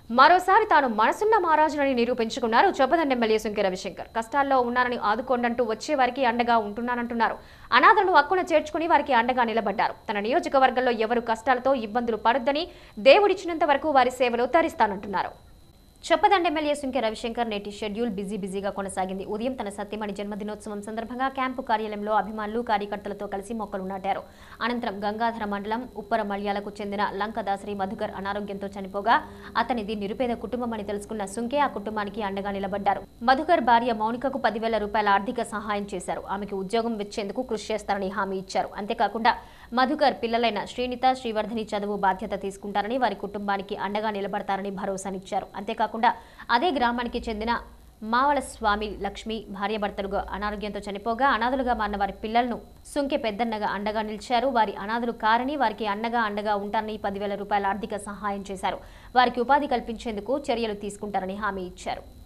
మరోసారి తాను మనసున్న మహారాజునని నిరూపించుకున్నారు చొప్పదండి ఎమ్మెల్యే సుంకె రవిశంకర్ కష్టాల్లో ఉన్నారని ఆదుకోండంటూ వచ్చే వారికి అండగా ఉంటున్నానంటున్నారు అనాథలను హక్కున చేర్చుకుని వారికి అండగా నిలబడ్డారు తన నియోజకవర్గంలో ఎవరు కష్టాలతో ఇబ్బందులు పడొద్దని దేవుడిచ్చినంత వరకు వారి సేవలు తరిస్తానంటున్నారు చొప్పదండ ఎమ్మెల్యే సుంకె రవిశంకర్ నేటి షెడ్యూల్ బిజీ బిజీగా కొనసాగింది ఉదయం తన సత్యమణి జన్మదినోత్సవం సందర్భంగా క్యాంపు కార్యాలయంలో అభిమానులు కార్యకర్తలతో కలిసి మొక్కలు నాటారు అనంతరం గంగాధర మండలం ఉప్పర మల్యాలకు చెందిన లంకదాసరి మధుకర్ అనారోగ్యంతో చనిపోగా అతనిది నిరుపేద కుటుంబం అని తెలుసుకున్న సుంకే ఆ కుటుంబానికి అండగా నిలబడ్డారు మధుకర్ భార్య మౌనికకు పదివేల రూపాయల ఆర్థిక సహాయం చేశారు ఆమెకు ఉద్యోగం ఇచ్చేందుకు కృషి చేస్తారని హామీ ఇచ్చారు అంతేకాకుండా మధుకర్ పిల్లలైన శ్రీనిత శ్రీవర్ధని చదువు బాధ్యత తీసుకుంటారని వారి కుటుంబానికి అండగా నిలబడతారని భరోసానిచ్చారు అంతేకాకుండా అదే గ్రామానికి చెందిన మావల స్వామి లక్ష్మి భార్యాభర్తలుగా అనారోగ్యంతో చనిపోగా అనాథులుగా మారిన వారి పిల్లలను సుంకె పెద్దన్నగా అండగా నిలిచారు వారి అనాథులు కారని వారికి అండగా అండగా ఉంటారని పదివేల రూపాయల ఆర్థిక సహాయం చేశారు వారికి ఉపాధి కల్పించేందుకు చర్యలు తీసుకుంటారని హామీ ఇచ్చారు